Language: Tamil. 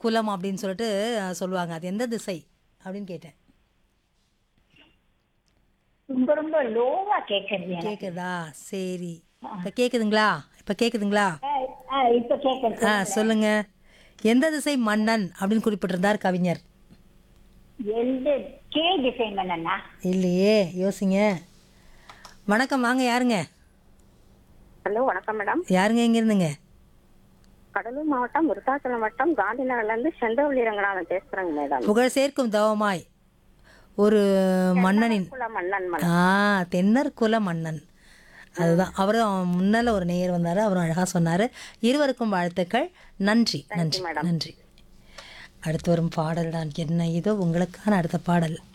குலம் அப்படின்னு சொல்லிட்டு அஹ், சொல்லுவாங்க அது எந்த திசை அப்படின்னு கேட்டேன் ரொம்ப ரொம்ப லோவா கேக்குறது எனக்கு கேக்குதா சரி இப்போ கேக்குதுங்களா இப்போ கேக்குதுங்களா ஆ, ஆ, இப்ப கேக்குறது ஆ சொல்லுங்க எந்த திசை மன்னன் அப்படின்னு குறிப்பிட்டிருந்தார் கவிஞர் எந்த கே டிசைன் பண்ணனா இல்லையே யோசிங்க வணக்கம் வாங்க யாருங்க ஹலோ வணக்கம் மேடம் யாருங்க எங்க இருந்துங்க கடலூர் மாவட்டம் விருத்தாச்சலம் வட்டம் காந்தி நகர்ல இருந்து செந்தவள்ளி ரங்கநாதன் பேசுறேங்க மேடம் புகழ் சேர்க்கும் தவமாய் ஒரு மன்னனின் குல மன்னன் மன்னன் ஆ தென்னர் குல மன்னன் அதுதான் அவரும் முன்னால ஒரு நேயர் வந்தாரு அவரும் அழகா சொன்னாரு இருவருக்கும் வாழ்த்துக்கள் நன்றி நன்றி நன்றி அடுத்து வரும் பாடல் தான் என்ன இதோ உங்களுக்கான அடுத்த பாடல்